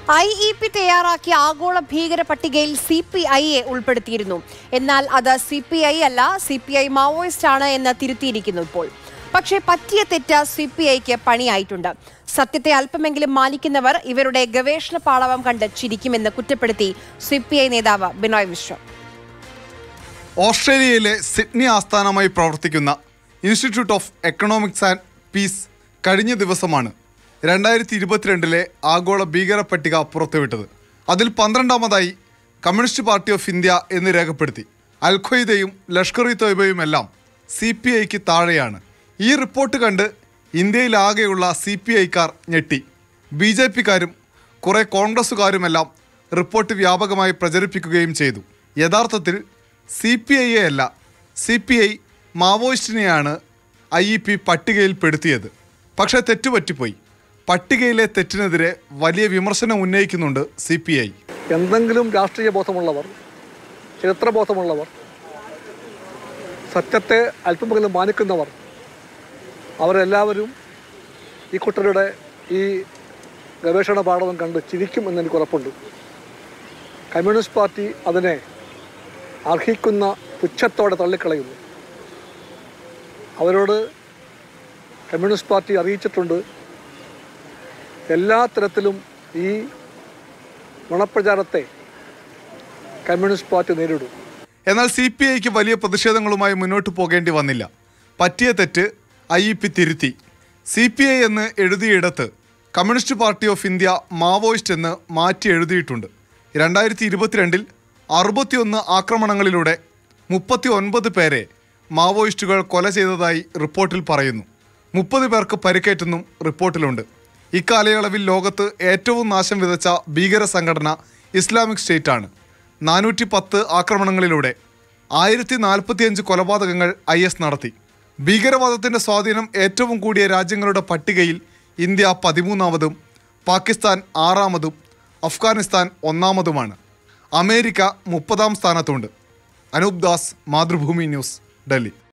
I E P തയ്യാറാക്കിയ ആഗോള ഭീകര പട്ടികയിൽ സി പി ഐയെ ഉൾപ്പെടുത്തിയിരുന്നു എന്നാൽ അത് സി പി ഐ അല്ല സി പി ഐ മാവോയിസ്റ്റ് ആണ് എന്ന് തിരുത്തിയിരിക്കുന്നു ഇപ്പോൾ പക്ഷേ പറ്റിയ തെറ്റ് സി പി ഐക്ക് പണിയായിട്ടുണ്ട് സത്യത്തെ അല്പമെങ്കിലും മാനിക്കുന്നവർ ഇവരുടെ ഗവേഷണ പാളവം കണ്ട് ചിരിക്കുമെന്ന് കുറ്റപ്പെടുത്തി സി പി ഐ നേതാവ് ബിനോയ് വിശ്വം ഓസ്ട്രേലിയയിലെ സിഡ്നി ആസ്ഥാനമായി പ്രവർത്തിക്കുന്ന Institute of Economics and Peace കഴിഞ്ഞ ദിവസമാണ് രണ്ടായിരത്തി ഇരുപത്തിരണ്ടിലെ ആഗോള ഭീകര പട്ടിക പുറത്തുവിട്ടത് അതിൽ പന്ത്രണ്ടാമതായി കമ്മ്യൂണിസ്റ്റ് പാർട്ടി ഓഫ് ഇന്ത്യ എന്ന് രേഖപ്പെടുത്തി അൽ ഖ്വയ്ദയും ലഷ്കർ ഇ തൊയ്ബയുമെല്ലാം സി പി ഐക്ക് താഴെയാണ് ഈ റിപ്പോർട്ട് കണ്ട് ഇന്ത്യയിലാകെയുള്ള സി പി ഐക്കാർ ഞെട്ടി ബി ജെ പിക്കാരും കുറേ കോൺഗ്രസ്സുകാരുമെല്ലാം റിപ്പോർട്ട് വ്യാപകമായി പ്രചരിപ്പിക്കുകയും ചെയ്തു യഥാർത്ഥത്തിൽ സി പി ഐയെ അല്ല സി പി ഐ മാവോയിസ്റ്റിനെയാണ് ഐ ഇ പി പട്ടികയിൽപ്പെടുത്തിയത് പക്ഷേ തെറ്റുപറ്റിപ്പോയി പട്ടികയിലെ തെറ്റിനെതിരെ വലിയ വിമർശനം ഉന്നയിക്കുന്നുണ്ട് സി പി ഐ എന്തെങ്കിലും രാഷ്ട്രീയ ബോധമുള്ളവർ ചരിത്രബോധമുള്ളവർ സത്യത്തെ അല്പമെങ്കിലും മാനിക്കുന്നവർ അവരെല്ലാവരും ഈ കുട്ടരുടെ ഈ ഗവേഷണ പാഠവും കണ്ട് ചിരിക്കും എന്നെനിക്ക് ഉറപ്പുണ്ട് കമ്മ്യൂണിസ്റ്റ് പാർട്ടി അതിനെ അർഹിക്കുന്ന പുച്ഛത്തോടെ തള്ളിക്കളയുന്നു അവരോട് കമ്മ്യൂണിസ്റ്റ് പാർട്ടി അറിയിച്ചിട്ടുണ്ട് എല്ലാ തരത്തിലും ഈ നുണപ്രചാരത്തെ കമ്മ്യൂണിസ്റ്റ് പാർട്ടി നേരിടും എന്നാൽ സി പി ഐക്ക് വലിയ പ്രതിഷേധങ്ങളുമായി മുന്നോട്ട് പോകേണ്ടി വന്നില്ല പറ്റിയ തെറ്റ് ഐ ഇ പി തിരുത്തി സി പി ഐ എന്ന് എഴുതിയിടത്ത് Communist Party of India Maoist എന്ന് മാറ്റി എഴുതിയിട്ടുണ്ട് രണ്ടായിരത്തി ഇരുപത്തിരണ്ടിൽ അറുപത്തിയൊന്ന് ആക്രമണങ്ങളിലൂടെ മുപ്പത്തി ഒൻപത് പേരെ മാവോയിസ്റ്റുകൾ കൊല ചെയ്തതായി റിപ്പോർട്ടിൽ പറയുന്നു മുപ്പത് പേർക്ക് പരിക്കേറ്റെന്നും റിപ്പോർട്ടിലുണ്ട് ഇക്കാലയളവിൽ ലോകത്ത് ഏറ്റവും നാശം വിതച്ച ഭീകര സംഘടന ഇസ്ലാമിക് സ്റ്റേറ്റ് ആണ് നാനൂറ്റി പത്ത് ആക്രമണങ്ങളിലൂടെ ആയിരത്തി നാൽപ്പത്തിയഞ്ച് കൊലപാതകങ്ങൾ ഐ എസ് നടത്തി ഭീകരവാദത്തിന്റെ സ്വാധീനം ഏറ്റവും കൂടിയ രാജ്യങ്ങളുടെ പട്ടികയിൽ ഇന്ത്യ പതിമൂന്നാമതും പാകിസ്ഥാൻ ആറാമതും അഫ്ഗാനിസ്ഥാൻ ഒന്നാമതുമാണ് അമേരിക്ക മുപ്പതാം സ്ഥാനത്തുണ്ട് അനൂപ് ദാസ് മാതൃഭൂമി ന്യൂസ് ഡൽഹി